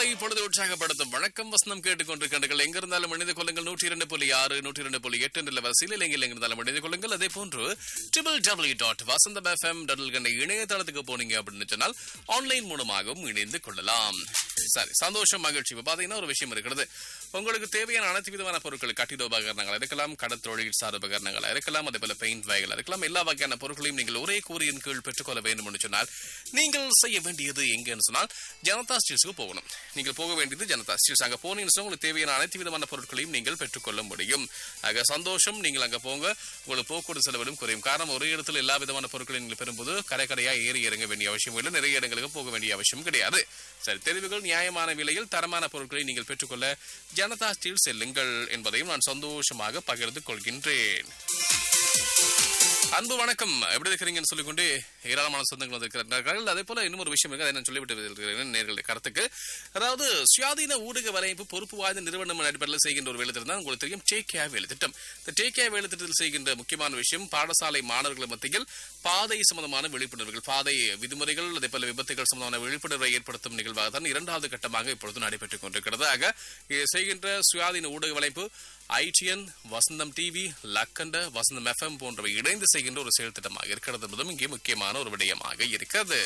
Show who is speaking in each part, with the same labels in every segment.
Speaker 1: காலை பொழுது உற்சாகப்படுத்தும் வணக்கம் வசனம் கேட்டுக்கொண்டிருக்கின்றீர்கள் எங்க இருந்தாலும் இணைந்து கொள்ளுங்கள் நூற்றி இரண்டு புள்ளி ஆறு நூற்றி இரண்டு புள்ளி எட்டு என்ற வரிசையில் எங்கில் எங்க இருந்தாலும் இணைந்து கொள்ளுங்கள் அதே போன்று triple W dot Vasantham FM double இணையதளத்துக்கு போனீங்க அப்படின்னு சொன்னால் ஆன்லைன் மூலமாகவும் இணைந்து கொள்ளலாம் சரி சந்தோஷம் மகிழ்ச்சி இப்ப பாத்தீங்கன்னா ஒரு விஷயம் இருக்கிறது உங்களுக்கு தேவையான அனைத்து விதமான பொருட்கள் கட்டிட உபகரணங்கள் இருக்கலாம் கடத்தொழில் சார் உபகரணங்கள் இருக்கலாம் அதே போல பெயிண்ட் வகைகள் இருக்கலாம் எல்லா வகையான பொருட்களையும் நீங்கள் ஒரே கூறியின் கீழ் பெற்றுக்கொள்ள வேண்டும் என்று சொன்னால் நீங்கள் செய்ய வேண்டியது எங்கன்னு சொன்னால் ஜனதா ஸ்டீல்ஸ்க்கு போகணும் நீங்கள் போக வேண்டியது ஜனதா ஸ்டீல்ஸ் அங்க போனீங்கன்னு சொன்னா உங்களுக்கு தேவையான அனைத்து விதமான பொருட்களையும் நீங்கள் பெற்றுக்கொள்ள முடியும் ஆக சந்தோஷம் நீங்கள் அங்க போங்க உங்களுக்கு போக்குவரத்து செலவிலும் குறையும் காரணம் ஒரே இடத்துல எல்லா விதமான பொருட்களையும் நீங்கள் பெறும்போது கடை கடையா ஏறி இறங்க வேண்டிய அவசியம் இல்லை நிறைய இடங்களுக்கு போக வேண்டிய அவசியம் கிடையாது சரி தெரிவுகள் நியாயமான விலையில் தரமான பொருட்களை நீங்கள் பெற்றுக்கொள்ள ஜனதா ஸ்டீல் செல்லுங்கள் என்பதையும் நான் சந்தோஷமாக பகிர்ந்து கொள்கின்றேன் அன்பு வணக்கம் எப்படி இருக்கிறீங்கன்னு சொல்லிக்கொண்டு ஏராளமான சொந்தங்கள் வந்திருக்கிறார்கள் அதே போல இன்னும் ஒரு விஷயம் இருக்கு அதை நான் சொல்லிவிட்டு இருக்கிறேன் நேர்களுடைய கருத்துக்கு அதாவது சுயாதீன ஊடக வலையமைப்பு பொறுப்பு வாய்ந்த நிறுவனம் அடிப்படையில் செய்கின்ற ஒரு வேலை திட்டம் தான் உங்களுக்கு தெரியும் டேக் கேர் வேலை திட்டம் இந்த டேக் கேர் வேலை திட்டத்தில் செய்கின்ற முக்கியமான விஷயம் பாடசாலை மாணவர்கள் மத்தியில் பாதை சம்பந்தமான விழிப்புணர்வுகள் பாதை விதிமுறைகள் அதே போல விபத்துகள் சம்பந்தமான விழிப்புணர்வை ஏற்படுத்தும் நிகழ்வாக தான் இரண்டாவது கட்டமாக இப்பொழுது நடைபெற்றுக் கொண்டிருக்கிறது ஆக இது செய்கின்ற சுயாதீன ஊடக வலைப்பு ITN Vasantham TV Lakhanda Vasantham FM போன்றவை இணைந்து செய்கின்ற ஒரு செயல் திட்டமாக இருக்கிறது என்பதும் இங்கே முக்கியமான ஒரு விடயமாக இருக்கிறது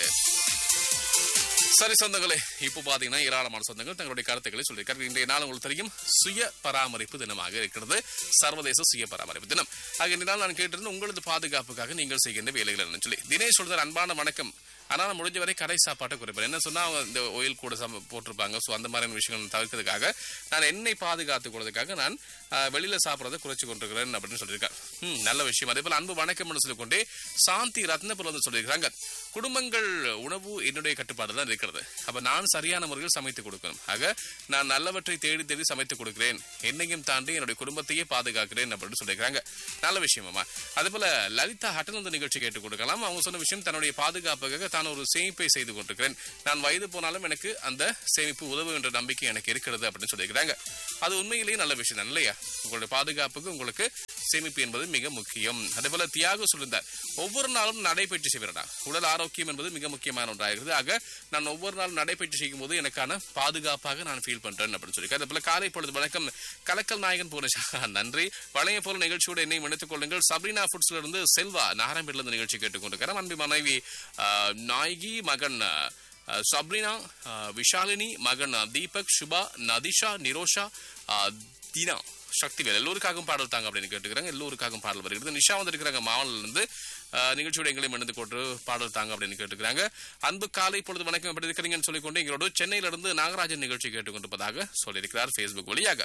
Speaker 1: சரி சொந்தங்களே இப்போ பாத்தீங்கன்னா ஏராளமான சொந்தங்கள் தங்களுடைய கருத்துக்களை சொல்லியிருக்காரு இன்றைய நாள் உங்களுக்கு தெரியும் சுய பராமரிப்பு தினமாக இருக்கிறது சர்வதேச சுய பராமரிப்பு தினம் ஆக இந்த நாள் நான் கேட்டிருந்தேன் உங்களது பாதுகாப்புக்காக நீங்கள் செய்கின்ற வேலைகள் என்னன்னு சொல்லி தினேஷ் சொல்றார் அன்பான வணக்கம் ஆனா நான் முடிஞ்ச வரை கடை சாப்பாட்டை குறைப்பேன் என்ன சொன்னா அவங்க இந்த oil கூட சம போட்டிருப்பாங்க ஸோ அந்த மாதிரியான விஷயங்கள் தவிர்க்கிறதுக்காக நான் என்னை பாதுகாத்துக் கொள்வதற்காக நான் ஆஹ், வெளியில சாப்பிட்றதை குறைச்சு கொண்டிருக்கிறேன் அப்படின்னு சொல்லியிருக்காரு ம், நல்ல விஷயம் அதே போல அன்பு வணக்கம்னு சொல்லிக்கொண்டே சாந்தி ரத்னபுரம் வந்து சொல்லியிருக்காங்க குடும்பங்கள் உணவு என்னுடைய கட்டுப்பாடு தான் இருக்கிறது அப்ப நான் சரியான முறையில் சமைத்து கொடுக்கணும் ஆக நான் நல்லவற்றை தேடி தேடி சமைத்து கொடுக்கிறேன் என்னையும் தாண்டி என்னுடைய குடும்பத்தையே பாதுகாக்கிறேன் அப்படின்னு சொல்லியிருக்காங்க நல்ல விஷயமாமா அதே போல லலிதா ஹட்டனந்த நிகழ்ச்சி கேட்டுக் கொடுக்கலாம் அவங்க சொன்ன விஷயம் தன்னுடைய பாதுகாப்புக்காக தான் ஒரு சேமிப்பை செய்து கொண்டிருக்கிறேன் நான் வயது போனாலும் எனக்கு அந்த சேமிப்பு உதவும் என்ற நம்பிக்கை எனக்கு இருக்கிறது அப்படின்னு சொல்லியிருக்கிறாங்க அது உண்மையிலேயே நல்ல விஷயம் தான் இல்லையா உங்களுடைய பாதுகாப்புக்கு உங்களுக்கு சேமிப்பு என்பது மிக முக்கியம் அதே போல தியாகம் சொல்லியிருந்தார் ஒவ்வொரு நாளும் நடைபயிற்சி செய்வரடா உடல் ஆரோக்கியம் என்பது மிக முக்கியமான ஒன்றாகிறது ஆக நான் ஒவ்வொரு நாளும் நடைபயிற்சி செய்யும் போது எனக்கான பாதுகாப்பாக நான் ஃபீல் பண்றேன் அப்படின்னு சொல்லி அதே போல காலை பொழுது வணக்கம் கலக்கல் நாயகன் பூனேஷா நன்றி வளைய போல நிகழ்ச்சியோடு என்னை இணைத்துக் கொள்ளுங்கள் சப்ரீனா ஃபுட்ஸ்ல இருந்து செல்வா நாராயணபேட்டில் இருந்து நிகழ்ச்சி கேட்டுக்கொண்டிருக்கிறேன் அன்பு மனைவி ஆஹ், நாயகி மகன் ஆஹ், சப்ரினா ஆஹ், விஷாலினி மகன் ஆஹ், தீபக் சுபா நதிஷா நிரோஷா ஆஹ், தீனா சக்திவேல் எல்லோருக்காகவும் பாடல் தாங்க அப்படின்னு கேட்டுக்கிறாங்க எல்லோருக்காகவும் பாடல் வருகிறது நிஷா வந்திருக்கிறாங்க மாவனில இருந்து ஆஹ், நிகழ்ச்சியோட எங்களையும் இணைந்து கொண்டு பாடல் தாங்க அப்படின்னு கேட்டுக்கிறாங்க அன்பு காலை பொழுது வணக்கம் எப்படி இருக்கிறீங்கன்னு சொல்லிக்கொண்டு எங்களோட சென்னையில இருந்து நாகராஜன் நிகழ்ச்சி கேட்டுக்கொண்டிருப்பதாக சொல்லியிருக்கிறார் ஃபேஸ்புக் வழியாக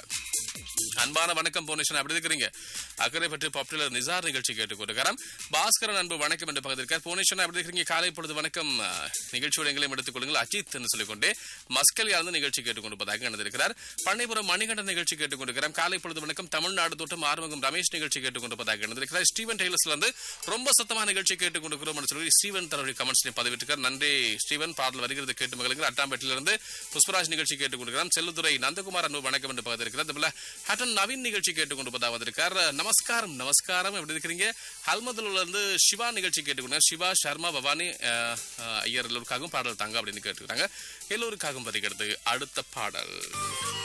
Speaker 1: அன்பான வணக்கம் போனேஷன் அப்படி இருக்கிறீங்க அக்கறை பற்றி பாப்புலர் நிசார் நிகழ்ச்சி கேட்டுக்கொண்டிருக்கிறார் பாஸ்கரன் அன்பு வணக்கம் என்று பகிர்ந்திருக்கார் போனேஷன் அப்படி இருக்கிறீங்க காலை பொழுது வணக்கம் ஆஹ், நிகழ்ச்சியோட எங்களையும் எடுத்துக் கொள்ளுங்கள் அஜித் என்று சொல்லிக்கொண்டே மஸ்கல் இருந்து நிகழ்ச்சி கேட்டுக்கொண்டிருப்பதாக இணைந்திருக்கிறார் பண்ணைபுரம் மணிகண்டன் நிகழ்ச்சி கேட்டுக்கொண்டிருக்கிறார் காலை பொழுது வணக்கம் தமிழ்நாடு தோட்டம் ஆறுமுகம் ரமேஷ் நிகழ்ச்சி கேட்டுக்கொண்டிருப்பதாக இணைந்திருக்கிறார் ஸ்டீவன் டெய்லர்ஸ்ல இருந்து ரொம்ப சத்தமா நிகழ்ச்சி கேட்டுக்கொண்டிருக்கிறோம் என்று சொல்லி ஸ்டீவன் தன்னுடைய கமெண்ட்ஸ் பதிவிட்டிருக்கார் நன்றி ஸ்டீவன் பாடல் வருகிறது கேட்டு மகளுக்கு அட்டாம்பேட்டிலிருந்து புஷ்பராஜ் நிகழ்ச்சி கேட்டுக்கொண்டிருக்கிறார் செல்லுதுரை நந்தகுமார் அன்பு வணக்கம் என்று பகிர்ந்திருக்கிறார் அதுபோல ஹட்டன் நவீன் நிகழ்ச்சி கேட்டுக்கொண்டிருப்பதாக வந்திருக்கார் நமஸ்காரம் நமஸ்காரம் எப்படி இருக்கிறீங்க ஹல்மதுல இருந்து சிவா நிகழ்ச்சி கேட்டுக்கொண்டார் சிவா சர்மா பவானி அஹ், அஹ், ஐயர் எல்லோருக்காகவும் பாடல் தாங்க அப்படின்னு கேட்டுக்கிறாங்க எல்லோருக்காகவும் வருகிறது அடுத்த பாடல்